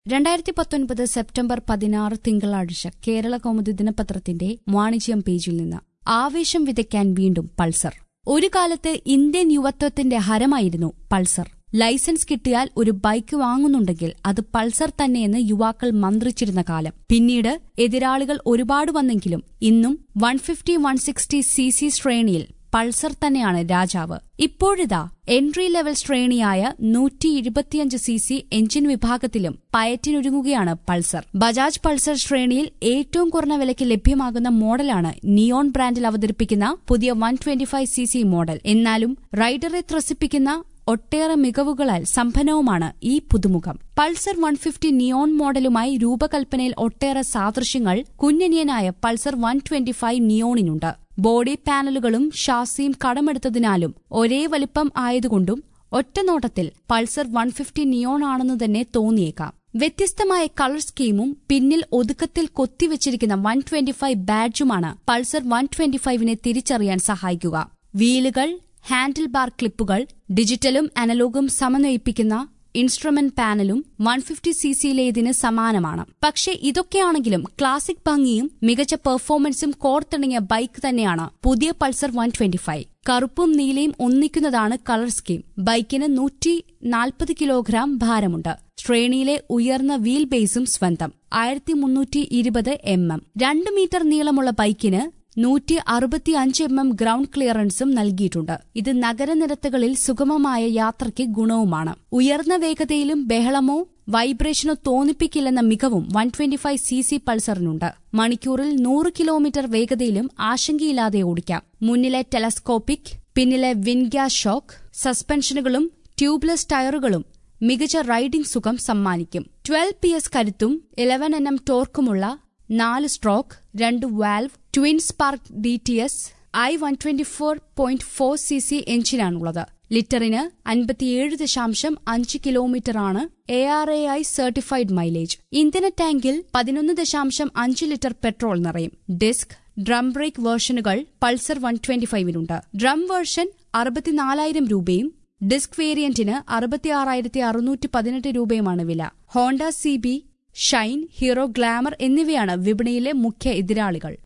രണ്ടായിരത്തി പത്തൊൻപത് സെപ്റ്റംബർ പതിനാറ് തിങ്കളാഴ്ച കേരള കൗമുദി ദിനപത്രത്തിന്റെ വാണിജ്യം പേജിൽ നിന്ന് ആവേശം വിതയ്ക്കാൻ വീണ്ടും പൾസർ ഒരു കാലത്ത് ഇന്ത്യൻ യുവത്വത്തിന്റെ ഹരമായിരുന്നു പൾസർ ലൈസൻസ് കിട്ടിയാൽ ഒരു ബൈക്ക് വാങ്ങുന്നുണ്ടെങ്കിൽ അത് പൾസർ തന്നെയെന്ന് യുവാക്കൾ മന്ത്രിച്ചിരുന്ന കാലം പിന്നീട് എതിരാളികൾ ഒരുപാട് വന്നെങ്കിലും ഇന്നും one fifty one sixty C C ശ്രേണിയിൽ പൾസർ തന്നെയാണ് രാജാവ് ഇപ്പോഴിതാ എൻട്രി ലെവൽ ശ്രേണിയായ നൂറ്റി ഇരുപത്തിയഞ്ച് സി സി എഞ്ചിൻ വിഭാഗത്തിലും പയറ്റിനൊരുങ്ങുകയാണ് പൾസർ ബജാജ് പൾസർ ശ്രേണിയിൽ ഏറ്റവും കുറഞ്ഞ വിലയ്ക്ക് ലഭ്യമാകുന്ന മോഡലാണ് നിയോൺ ബ്രാൻഡിൽ അവതരിപ്പിക്കുന്ന പുതിയ one twenty five C C model എന്നാലും റൈഡറെ ത്രസിപ്പിക്കുന്ന ഒട്ടേറെ മികവുകളാൽ സമ്പന്നവുമാണ് ഈ പുതുമുഖം പൾസർ വൺ ഫിഫ്റ്റി നിയോൺ മോഡലുമായി രൂപകൽപ്പനയിൽ ഒട്ടേറെ സാദൃശ്യങ്ങൾ കുഞ്ഞനിയനായ പൾസർ വൺ ട്വന്റി ഫൈവ് നിയോണിനുണ്ട് ബോഡി പാനലുകളും ഷാസിയും കടമെടുത്തതിനാലും ഒരേ വലിപ്പം ആയതുകൊണ്ടും ഒറ്റനോട്ടത്തിൽ പൾസർ വൺ ഫിഫ്റ്റി നിയോൺ ആണെന്ന് തന്നെ തോന്നിയേക്കാം വ്യത്യസ്തമായ കളർ സ്കീമും പിന്നിൽ ഒതുക്കത്തിൽ കൊത്തിവെച്ചിരിക്കുന്ന വൺ ട്വന്റി ഫൈവ് ബാഡ്ജുമാണ് പൾസർ വൺ ട്വന്റി ഫൈവിനെ തിരിച്ചറിയാൻ സഹായിക്കുക വീലുകൾ ഹാൻഡിൽ ബാർ ക്ലിപ്പുകൾ ഡിജിറ്റലും അനലോഗും സമന്വയിപ്പിക്കുന്ന ഇൻസ്ട്രുമെന്റ് പാനലും വൺ ഫിഫ്റ്റി സി സിയിലേതിന് സമാനമാണ് പക്ഷേ ഇതൊക്കെയാണെങ്കിലും ക്ലാസിക് ഭംഗിയും മികച്ച പെർഫോമൻസും കോർത്തിണങ്ങിയ ബൈക്ക് തന്നെയാണ് പുതിയ പൾസർ വൺ ട്വന്റി ഫൈവ് കറുപ്പും നീലയും ഒന്നിക്കുന്നതാണ് കളർ സ്കീം ബൈക്കിന് നൂറ്റി നാൽപ്പത് കിലോഗ്രാം ഭാരമുണ്ട് ശ്രേണിയിലെ ഉയർന്ന വീൽ ബേസും സ്വന്തം ആയിരത്തി മുന്നൂറ്റി ഇരുപത് എം എം രണ്ട് മീറ്റർ നീളമുള്ള ബൈക്കിന് നൂറ്റി അറുപത്തിയഞ്ച് എം എം ഗ്രൌണ്ട് ക്ലിയറൻസും നൽകിയിട്ടുണ്ട് ഇത് നഗരനിരത്തുകളിൽ സുഗമമായ യാത്രയ്ക്ക് ഗുണവുമാണ് ഉയർന്ന വേഗതയിലും ബഹളമോ വൈബ്രേഷനോ തോന്നിപ്പിക്കില്ലെന്ന മികവും one twenty five C C പൾസറിനുണ്ട് മണിക്കൂറിൽ നൂറ് കിലോമീറ്റർ വേഗതയിലും ആശങ്കയില്ലാതെ ഓടിക്കാം മുന്നിലെ ടെലസ്കോപ്പിക് പിന്നിലെ വിൻഗ്യാസ് ഷോക്ക് സസ്പെൻഷനുകളും ട്യൂബ്ലെസ് ടയറുകളും മികച്ച റൈഡിംഗ് സുഖം സമ്മാനിക്കും ട്വൽവ് പി എസ് കരുത്തും ഇലവൻ എൻ എം ടോർക്കുമുള്ള നാല് സ്ട്രോക്ക് രണ്ട് valve twin spark D T S I one twenty four point four C C എഞ്ചിനാണുള്ളത് ലിറ്ററിന് അൻപത്തിയേഴ് ദശാംശം അഞ്ച് കിലോമീറ്ററാണ് A R A I certified mileage ഇന്ധന ടാങ്കിൽ പതിനൊന്ന് ദശാംശം അഞ്ച് ലിറ്റർ പെട്രോൾ നിറയും ഡിസ്ക് ഡ്രം ബ്രേക്ക് വേർഷനുകൾ പൾസർ വൺ ട്വന്റി ഫൈവിനുണ്ട് ഡ്രം വേർഷൻ അറുപത്തിനാലായിരം രൂപയും ഡിസ്ക് വേരിയന്റിന് അറുപത്തിയാറായിരത്തി അറുന്നൂറ്റി പതിനെട്ട് രൂപയുമാണ് വില Honda C B Shine Hero Glamour എന്നിവയാണ് വിപണിയിലെ മുഖ്യ എതിരാളികൾ